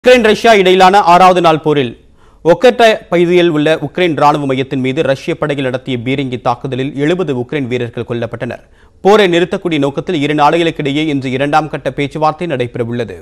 Ukraine Russia இடையிலான ஆறாவது நாள் போரில் ஒக்கட்ட பகுதியில் உள்ள உக்ரைன் ராணுவ மையத்தின் மீது ரஷ்ய படைகள் நடத்திய பீரங்கி தாக்குதலில் எழுபது உக்ரைன் வீரர்கள் கொல்லப்பட்டனர் போரை நிறுத்தக்கூடிய நோக்கத்தில் இரு நாடுகளுக்கிடையே இன்று இரண்டாம் கட்ட பேச்சுவார்த்தை நடைபெறவுள்ளது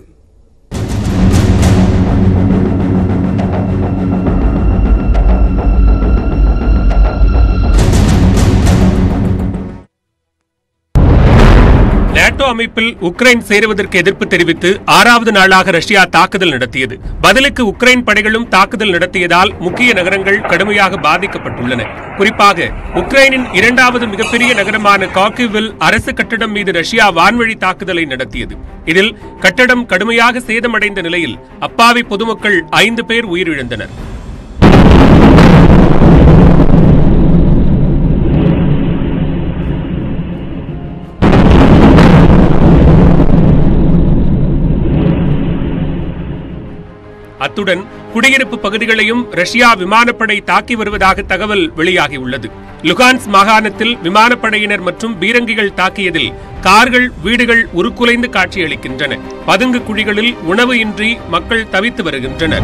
நேட்டோ அமைப்பில் உக்ரைன் சேருவதற்கு எதிர்ப்பு தெரிவித்து ஆறாவது நாளாக ரஷ்யா தாக்குதல் நடத்தியது பதிலுக்கு உக்ரைன் படைகளும் தாக்குதல் நடத்தியதால் முக்கிய நகரங்கள் கடுமையாக பாதிக்கப்பட்டுள்ளன குறிப்பாக உக்ரைனின் இரண்டாவது மிகப்பெரிய நகரமான காக்கிவில் அரசு கட்டடம் மீது ரஷ்யா வான்வழி தாக்குதலை நடத்தியது இதில் கட்டடம் கடுமையாக சேதமடைந்த நிலையில் அப்பாவி பொதுமக்கள் ஐந்து பேர் உயிரிழந்தனர் அத்துடன் குடியிருப்பு பகுதிகளையும் ரஷ்யா விமானப்படை தாக்கி வருவதாக தகவல் வெளியாகியுள்ளது லுகான்ஸ் மாகாணத்தில் விமானப்படையினர் மற்றும் பீரங்கிகள் தாக்கியதில் கார்கள் வீடுகள் உருக்குலைந்து காட்சியளிக்கின்றன பதுங்கு குழிகளில் உணவு இன்றி மக்கள் தவித்து வருகின்றனர்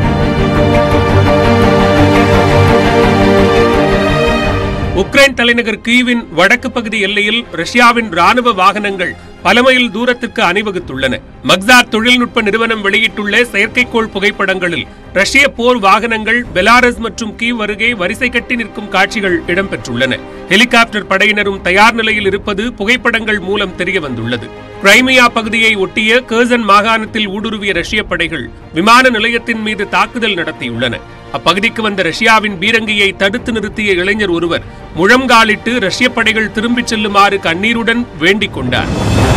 உக்ரைன் தலைநகர் கீவின் வடக்கு பகுதி எல்லையில் ரஷ்யாவின் ராணுவ வாகனங்கள் பல மைல் தூரத்திற்கு அணிவகுத்துள்ளன மக்சார் தொழில்நுட்ப நிறுவனம் வெளியிட்டுள்ள செயற்கைக்கோள் புகைப்படங்களில் ரஷ்ய போர் வாகனங்கள் பெலாரஸ் மற்றும் கீவ் அருகே வரிசை கட்டி நிற்கும் காட்சிகள் இடம்பெற்றுள்ளன ஹெலிகாப்டர் படையினரும் தயார் நிலையில் இருப்பது புகைப்படங்கள் மூலம் தெரிய வந்துள்ளது கிரைமியா பகுதியை ஒட்டிய கர்சன் மாகாணத்தில் ஊடுருவிய ரஷ்ய படைகள் விமான நிலையத்தின் மீது தாக்குதல் நடத்தியுள்ளன அப்பகுதிக்கு வந்த ரஷ்யாவின் பீரங்கியை தடுத்து நிறுத்திய இளைஞர் ஒருவர் முழங்காலிட்டு ரஷ்ய படைகள் திரும்பிச் செல்லுமாறு கண்ணீருடன் வேண்டிக் கொண்டார்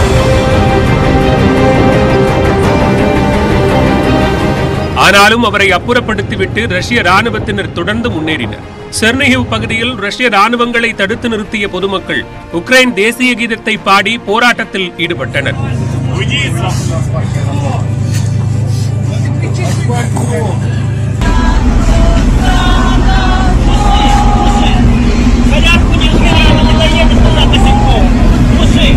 ஆனாலும் அவரை அப்புறப்படுத்திவிட்டு ரஷ்ய ராணுவத்தினர் தொடர்ந்து முன்னேறினர் செர்னிஹிவ் பகுதியில் ரஷ்ய ராணுவங்களை தடுத்து நிறுத்திய பொதுமக்கள் உக்ரைன் தேசிய கீதத்தை பாடி போராட்டத்தில் ஈடுபட்டனர் Порядку не змінили, не даєте сказати сім'ю. Муси.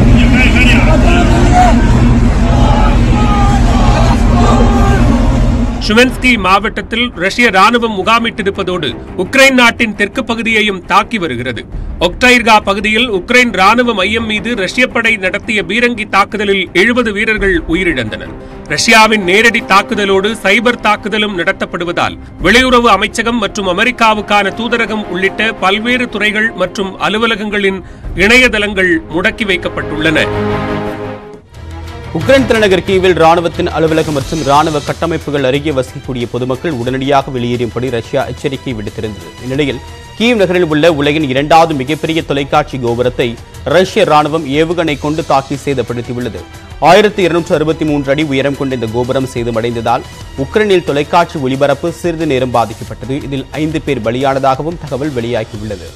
ஷுமென்ஸ்கி மாவட்டத்தில் ரஷ்ய ராணுவம் முகாமிட்டிருப்பதோடு உக்ரைன் நாட்டின் தெற்கு பகுதியையும் தாக்கி வருகிறது ஒக்டைர்கா பகுதியில் உக்ரைன் ராணுவ மையம் மீது ரஷ்ய படை நடத்திய பீரங்கி தாக்குதலில் எழுபது வீரர்கள் உயிரிழந்தனர் ரஷ்யாவின் நேரடி தாக்குதலோடு சைபர் தாக்குதலும் நடத்தப்படுவதால் வெளியுறவு அமைச்சகம் மற்றும் அமெரிக்காவுக்கான தூதரகம் உள்ளிட்ட பல்வேறு துறைகள் மற்றும் அலுவலகங்களின் இணையதளங்கள் முடக்கி வைக்கப்பட்டுள்ளன உக்ரைன் தலைநகர் கீவில் ராணுவத்தின் அலுவலகம் மற்றும் ராணுவ கட்டமைப்புகள் அருகே வசிக்கக்கூடிய பொதுமக்கள் உடனடியாக வெளியேறும்படி ரஷ்யா எச்சரிக்கை விடுத்திருந்தது இந்நிலையில் கீவ் நகரில் உள்ள உலகின் இரண்டாவது மிகப்பெரிய தொலைக்காட்சி கோபுரத்தை ரஷ்ய ராணுவம் ஏவுகணை கொண்டு தாக்கி சேதப்படுத்தியுள்ளது ஆயிரத்தி இருநூற்று அறுபத்தி மூன்று அடி உயரம் கொண்ட இந்த கோபுரம் சேதமடைந்ததால் உக்ரைனில் தொலைக்காட்சி ஒளிபரப்பு சிறிது நேரம் பாதிக்கப்பட்டது இதில் ஐந்து பேர் பலியானதாகவும் தகவல் வெளியாகியுள்ளது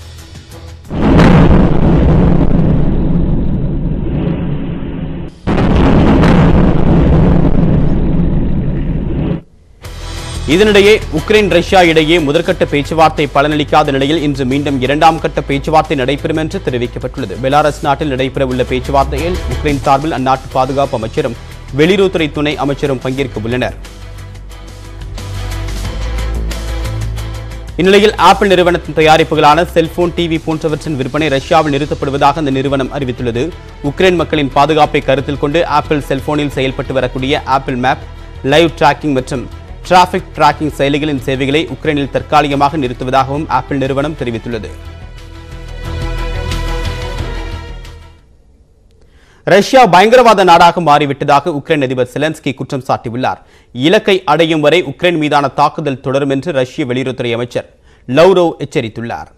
இதனிடையே உக்ரைன் ரஷ்யா இடையே முதற்கட்ட பேச்சுவார்த்தை பலனளிக்காத நிலையில் இன்று மீண்டும் இரண்டாம் கட்ட பேச்சுவார்த்தை நடைபெறும் என்று தெரிவிக்கப்பட்டுள்ளது பெலாரஸ் நாட்டில் நடைபெறவுள்ள பேச்சுவார்த்தையில் உக்ரைன் சார்பில் அந்நாட்டு பாதுகாப்பு அமைச்சரும் வெளியுறவுத்துறை துணை அமைச்சரும் பங்கேற்க உள்ளனர் இந்நிலையில் ஆப்பிள் நிறுவனத்தின் தயாரிப்புகளான செல்போன் டிவி போன்றவற்றின் விற்பனை ரஷ்யாவில் நிறுத்தப்படுவதாக அந்த நிறுவனம் அறிவித்துள்ளது உக்ரைன் மக்களின் பாதுகாப்பை கருத்தில் கொண்டு ஆப்பிள் செல்போனில் செயல்பட்டு வரக்கூடிய ஆப்பிள் மேப் லைவ் டிராக்கிங் மற்றும் டிராஃபிக் டிராக்கிங் செயலிகளின் சேவைகளை உக்ரைனில் தற்காலிகமாக நிறுத்துவதாகவும் ஆப்பிள் நிறுவனம் தெரிவித்துள்ளது ரஷ்யா பயங்கரவாத நாடாக மாறிவிட்டதாக உக்ரைன் அதிபர் செலன்ஸ்கி குற்றம் சாட்டியுள்ளார் இலக்கை அடையும் வரை உக்ரைன் மீதான தாக்குதல் தொடரும் என்று ரஷ்ய வெளியுறவுத்துறை அமைச்சர் லவ்ரோவ் எச்சரித்துள்ளார்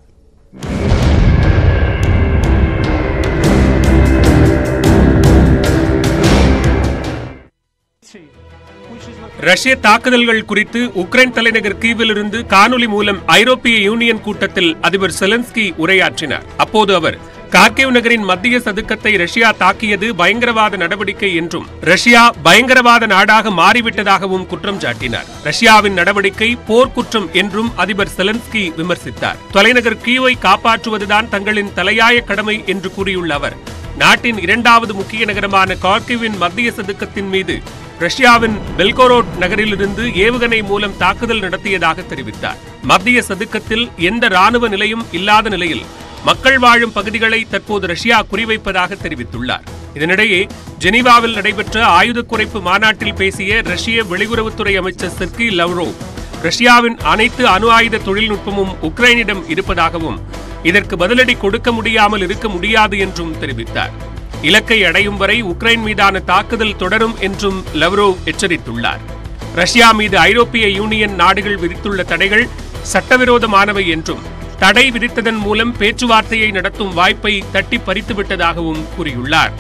ரஷ்ய தாக்குதல்கள் குறித்து உக்ரைன் தலைநகர் கீவிலிருந்து காணொலி மூலம் ஐரோப்பிய யூனியன் கூட்டத்தில் அதிபர் செலன்ஸ்கி உரையாற்றினார் அப்போது அவர் கார்கிவ் நகரின் மத்திய சதுக்கத்தை ரஷ்யா தாக்கியது பயங்கரவாத நடவடிக்கை என்றும் ரஷ்யா பயங்கரவாத நாடாக மாறிவிட்டதாகவும் குற்றம் சாட்டினார் ரஷ்யாவின் நடவடிக்கை போர்க்குற்றம் என்றும் அதிபர் செலன்ஸ்கி விமர்சித்தார் தலைநகர் கீவை காப்பாற்றுவதுதான் தங்களின் தலையாய கடமை என்று கூறியுள்ள அவர் நாட்டின் இரண்டாவது முக்கிய நகரமான கார்கிவின் மத்திய சதுக்கத்தின் மீது ரஷ்யாவின் பெல்கோரோட் நகரிலிருந்து ஏவுகணை மூலம் தாக்குதல் நடத்தியதாக தெரிவித்தார் மத்திய சதுக்கத்தில் எந்த ராணுவ நிலையும் இல்லாத நிலையில் மக்கள் வாழும் பகுதிகளை தற்போது ரஷ்யா குறிவைப்பதாக தெரிவித்துள்ளார் இதனிடையே ஜெனீவாவில் நடைபெற்ற ஆயுத குறைப்பு மாநாட்டில் பேசிய ரஷ்ய வெளியுறவுத்துறை அமைச்சர் செர்கி லவ்ரோவ் ரஷ்யாவின் அனைத்து அணு ஆயுத தொழில்நுட்பமும் உக்ரைனிடம் இருப்பதாகவும் இதற்கு பதிலடி கொடுக்க முடியாமல் இருக்க முடியாது என்றும் தெரிவித்தார் இலக்கை அடையும் வரை உக்ரைன் மீதான தாக்குதல் தொடரும் என்றும் லவ்ரோவ் எச்சரித்துள்ளார் ரஷ்யா மீது ஐரோப்பிய யூனியன் நாடுகள் விதித்துள்ள தடைகள் சட்டவிரோதமானவை என்றும் தடை விதித்ததன் மூலம் பேச்சுவார்த்தையை நடத்தும் வாய்ப்பை தட்டி பறித்துவிட்டதாகவும் கூறியுள்ளார்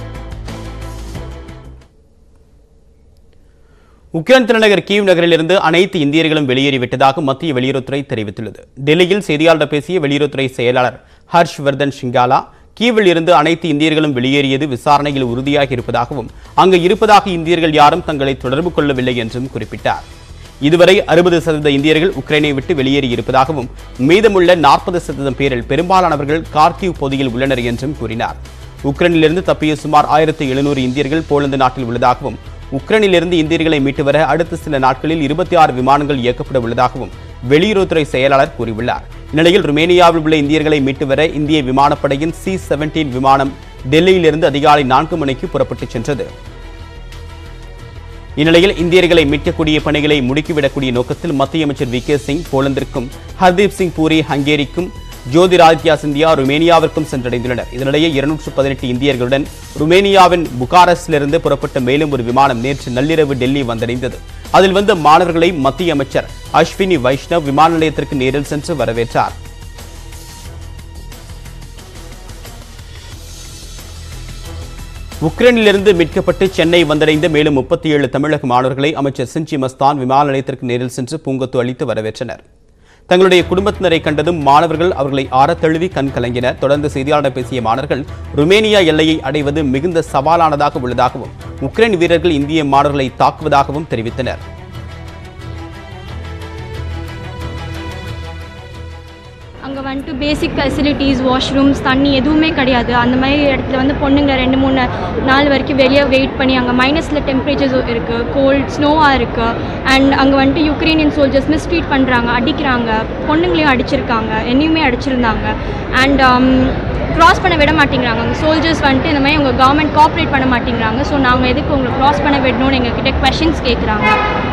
உக்ரைன் தலைநகர் கீவ் நகரிலிருந்து அனைத்து இந்தியர்களும் வெளியேறிவிட்டதாக மத்திய வெளியுறவுத்துறை தெரிவித்துள்ளது டெல்லியில் செய்தியாளர் பேசிய வெளியுறவுத்துறை செயலாளர் ஹர்ஷ் வர்தன் ஷிங்காலா கீவில் இருந்து அனைத்து இந்தியர்களும் வெளியேறியது விசாரணையில் உறுதியாகி இருப்பதாகவும் அங்கு இருப்பதாக இந்தியர்கள் யாரும் தங்களை தொடர்பு கொள்ளவில்லை என்றும் குறிப்பிட்டார் இதுவரை அறுபது சதவீத இந்தியர்கள் உக்ரைனை விட்டு வெளியேறி இருப்பதாகவும் மீதமுள்ள நாற்பது சதவீதம் பேரில் பெரும்பாலானவர்கள் கார்கிவ் பகுதியில் உள்ளனர் என்றும் கூறினார் உக்ரைனிலிருந்து தப்பிய சுமார் ஆயிரத்தி எழுநூறு இந்தியர்கள் போலந்து நாட்டில் உள்ளதாகவும் உக்ரைனிலிருந்து இந்தியர்களை மீட்டு வர அடுத்த சில நாட்களில் இருபத்தி ஆறு விமானங்கள் இயக்கப்பட உள்ளதாகவும் வெளியுறவுத்துறை செயலாளர் கூறியுள்ளார் இந்நிலையில் ருமேனியாவில் உள்ள இந்தியர்களை மீட்டு வர இந்திய விமானப்படையின் சி செவன்டீன் விமானம் டெல்லியிலிருந்து அதிகாலை நான்கு மணிக்கு புறப்பட்டுச் சென்றது இந்நிலையில் இந்தியர்களை மீட்கக்கூடிய பணிகளை முடுக்கிவிடக்கூடிய நோக்கத்தில் மத்திய அமைச்சர் வி கே சிங் போலந்திற்கும் ஹர்தீப் சிங் பூரி ஹங்கேரிக்கும் ஜோதிராதித்யா சிந்தியா ருமேனியாவிற்கும் சென்றடைந்துள்ளனர் இதனிடையே இருநூற்று பதினெட்டு இந்தியர்களுடன் ருமேனியாவின் புகாரஸ்டிலிருந்து புறப்பட்ட மேலும் ஒரு விமானம் நேற்று நள்ளிரவு டெல்லி வந்தடைந்தது அதில் வந்த மாணவர்களை மத்திய அமைச்சர் அஸ்வினி வைஷ்ணவ் விமான நிலையத்திற்கு நேரில் சென்று வரவேற்றார் உக்ரைனிலிருந்து மீட்கப்பட்டு சென்னை வந்தடைந்த மேலும் முப்பத்தி ஏழு தமிழக மாணவர்களை அமைச்சர் சிஞ்சி மஸ்தான் விமான நிலையத்திற்கு நேரில் சென்று பூங்கொத்து அளித்து வரவேற்றனர் தங்களுடைய குடும்பத்தினரை கண்டதும் மாணவர்கள் அவர்களை ஆறத் தழுவி கண் கலங்கினர் தொடர்ந்து செய்தியாளர் பேசிய மாணவர்கள் ருமேனியா எல்லையை அடைவது மிகுந்த சவாலானதாக உள்ளதாகவும் உக்ரைன் வீரர்கள் இந்திய மாணவர்களை தாக்குவதாகவும் தெரிவித்தனர் அங்கே வந்துட்டு பேசிக் ஃபெசிலிட்டிஸ் வாஷ்ரூம்ஸ் தண்ணி எதுவுமே கிடையாது அந்த மாதிரி இடத்துல வந்து பொண்ணுங்க ரெண்டு மூணு நாள் வரைக்கும் வெளியே வெயிட் பண்ணி அங்கே மைனஸில் டெம்பரேச்சர்ஸ் இருக்குது கோல்ட் ஸ்னோவாக இருக்குது அண்ட் அங்கே வந்துட்டு யுக்ரைனியன் சோல்ஜர்ஸ் மிஸ்ட்ரீட் பண்ணுறாங்க அடிக்கிறாங்க பொண்ணுங்களையும் அடிச்சிருக்காங்க என்னையுமே அடிச்சிருந்தாங்க அண்ட் க்ராஸ் பண்ண விட மாட்டேங்கிறாங்க அங்கே சோல்ஜர்ஸ் வந்துட்டு இந்த மாதிரி உங்கள் கவர்மெண்ட் கோஆப்ரேட் பண்ண மாட்டேங்கிறாங்க ஸோ நாங்கள் எதுக்கு உங்களை க்ராஸ் பண்ண விடணும்னு எங்ககிட்ட கொஷின்ஸ் கேட்குறாங்க